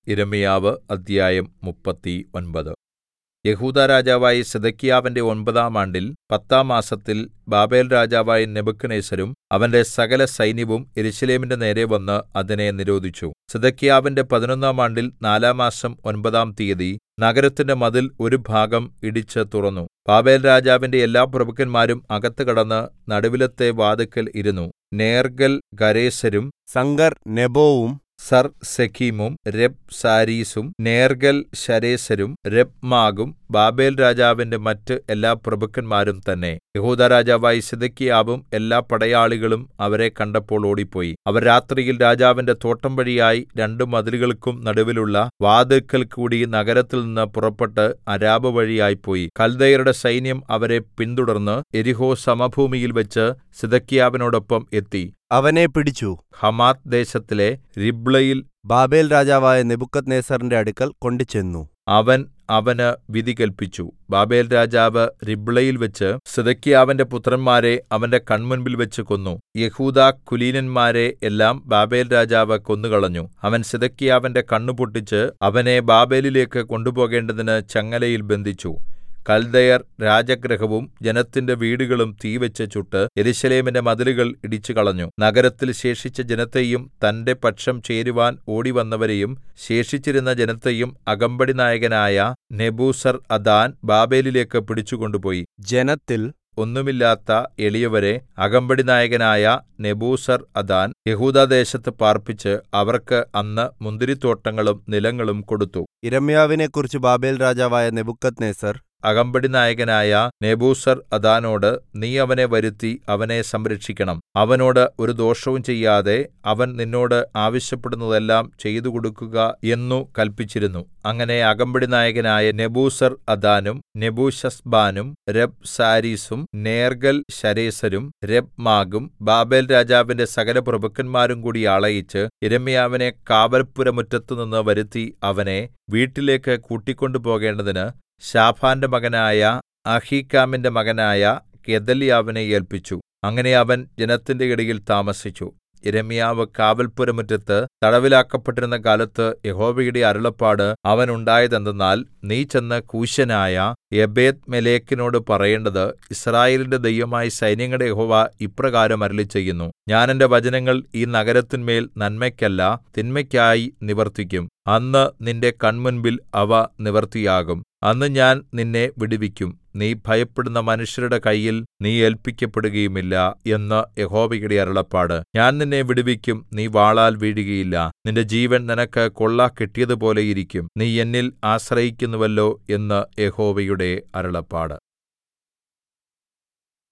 യിരെമ്യാവ് അദ്ധ്യായം മുപ്പത്തിയൊൻപത് യെഹൂദാ രാജാവായ സിദെക്കീയാവിന്റെ ഒമ്പതാം ആണ്ടിൽ പത്താം മാസത്തിൽ ബാബേൽരാജാവായ നെബൂഖദ്നേസരും അവന്റെ സകലസൈന്യവും യെരൂശലേമിന്റെ നേരെ വന്ന് അതിനെ നിരോധിച്ചു സിദെക്കീയാവിന്റെ പതിനൊന്നാം ആണ്ടിൽ നാലാം മാസം ഒമ്പതാം തീയതി നഗരത്തിന്റെ മതിൽ ഒരു ഭാഗം ഇടിച്ച് തുറന്നു ബാബേൽരാജാവിന്റെ എല്ലാ പ്രഭുക്കന്മാരും അകത്ത് കടന്ന് നടുവിലത്തെ വാതില്ക്കൽ ഇരുന്നു നേർഗ്ഗൽശരേസരും സംഗർനെബോവും സർസെഖീമും രബ്സാരീസും നേർഗ്ഗൽശരേസരും രബ്മാഗും ബാബേൽരാജാവിന്റെ മറ്റ് എല്ലാ പ്രഭുക്കന്മാരും തന്നെ യെഹൂദാ രാജാവായ സിദെക്കീയാവും എല്ലാ പടയാളികളും അവരെ കണ്ടപ്പോൾ ഓടിപ്പോയി അവർ രാത്രിയിൽ രാജാവിന്റെ തോട്ടം വഴിയായി രണ്ട് മതിലുകൾക്കും നടുവിലുള്ള വാതില്ക്കൽ കൂടി നഗരത്തിൽ നിന്ന് പുറപ്പെട്ട് അരാബ വഴിയായി പോയി കൽദയരുടെ സൈന്യം അവരെ പിന്തുടർന്ന് യെരിഹോ സമഭൂമിയിൽ വെച്ച് സിദെക്കീയാവിനോടൊപ്പം എത്തി അവനെ പിടിച്ചു ഹമാത്ത് ദേശത്തിലെ രിബ്ലയിൽ ബാബേൽ രാജാവായ നെബൂഖദ്നേസറിന്റെ അടുക്കൽ കൊണ്ടുചെന്നു അവൻ അവന് വിധി കല്പിച്ചു ബാബേൽരാജാവ് രിബ്ളയിൽ വെച്ച് സിദെക്കീയാവിന്റെ പുത്രന്മാരെ അവന്റെ കൺമുൻപിൽ വെച്ച് കൊന്നു യെഹൂദാ കുലീനന്മാരെ എല്ലാം ബാബേൽരാജാവ് കൊന്നുകളഞ്ഞു അവൻ സിദെക്കീയാവിന്റെ കണ്ണ് പൊട്ടിച്ച് അവനെ ബാബേലിലേക്ക് കൊണ്ടുപോകേണ്ടതിന് ചങ്ങലയിൽ ബന്ധിച്ചു കൽദയർ രാജഗൃഹവും ജനത്തിന്റെ വീടുകളും തീവെച്ച് ചുട്ട് യെരൂശലേമിന്റെ മതിലുകൾ ഇടിച്ചുകളഞ്ഞു നഗരത്തിൽ ശേഷിച്ച ജനത്തെയും തന്റെ പക്ഷം ചേരുവാൻ ഓടിവന്നവരെയും ശേഷിച്ചിരുന്ന ജനത്തെയും അകമ്പടിനായകനായ നെബൂസർഅദാൻ ബാബേലിലേക്ക് പിടിച്ചുകൊണ്ടുപോയി ജനത്തിൽ ഒന്നുമില്ലാത്ത എളിയവരെ അകമ്പടിനായകനായ നെബൂസർഅദാൻ യെഹൂദാദേശത്ത് പാർപ്പിച്ച് അവർക്ക് അന്ന് മുന്തിരിത്തോട്ടങ്ങളും നിലങ്ങളും കൊടുത്തു യിരെമ്യാവിനെക്കുറിച്ച് ബാബേൽ രാജാവായ നെബൂഖദ്നേസർ അകമ്പടിനായകനായ നെബൂസർഅദാനോട് നീ അവനെ വരുത്തി അവനെ സംരക്ഷിക്കണം അവനോട് ഒരു ദോഷവും ചെയ്യാതെ അവൻ നിന്നോട് ആവശ്യപ്പെടുന്നതെല്ലാം ചെയ്തുകൊടുക്കുക എന്നു കല്പിച്ചിരുന്നു അങ്ങനെ അകമ്പടിനായകനായ നെബൂസർഅദാനും നെബൂശസ്ബാനും രബ്സാരീസും നേർഗ്ഗൽശരേസരും രബ്മാഗും ബാബേൽ രാജാവിന്റെ സകല പ്രഭുക്കന്മാരും കൂടി ആളയിച്ച് യിരെമ്യാവിനെ കാവൽപ്പുരമുറ്റത്തുനിന്ന് വരുത്തി അവനെ വീട്ടിലേക്ക് കൂട്ടിക്കൊണ്ടു പോകേണ്ടതിന് ശാഫാന്റെ മകനായ അഹീക്കാമിന്റെ മകനായ ഗെദല്യാവിനെ ഏല്പിച്ചു അങ്ങനെ അവൻ ജനത്തിന്റെ ഇടയിൽ താമസിച്ചു യിരെമ്യാവ് കാവൽപ്പുരമുറ്റത്ത് തടവിലാക്കപ്പെട്ടിരുന്ന കാലത്ത് യഹോവയുടെ അരുളപ്പാട് അവനുണ്ടായതെന്തെന്നാൽ നീ ചെന്ന് കൂശ്യനായ എബേദ്മേലെക്കിനോട് പറയേണ്ടത് യിസ്രായേലിന്റെ ദൈവമായ സൈന്യങ്ങളുടെ യഹോവ ഇപ്രകാരം അരുളിച്ചെയ്യുന്നു ഞാൻ എന്റെ വചനങ്ങൾ ഈ നഗരത്തിന്മേൽ നന്മയ്ക്കല്ല തിന്മയ്ക്കായി നിവർത്തിക്കും അന്ന് നിന്റെ കൺമുൻപിൽ അവ നിവൃത്തിയാകും അന്ന് ഞാൻ നിന്നെ വിടുവിക്കും നീ ഭയപ്പെടുന്ന മനുഷ്യരുടെ കയ്യിൽ നീ ഏല്പിക്കപ്പെടുകയുമില്ല എന്ന് യഹോവയുടെ അരുളപ്പാട് ഞാൻ നിന്നെ വിടുവിക്കും നീ വാളാൽ വീഴുകയില്ല നിന്റെ ജീവൻ നിനക്ക് കൊള്ള കിട്ടിയതുപോലെ ഇരിക്കും നീ എന്നിൽ ആശ്രയിക്കുന്നുവല്ലോ എന്ന് യഹോവയുടെ അരുളപ്പാട്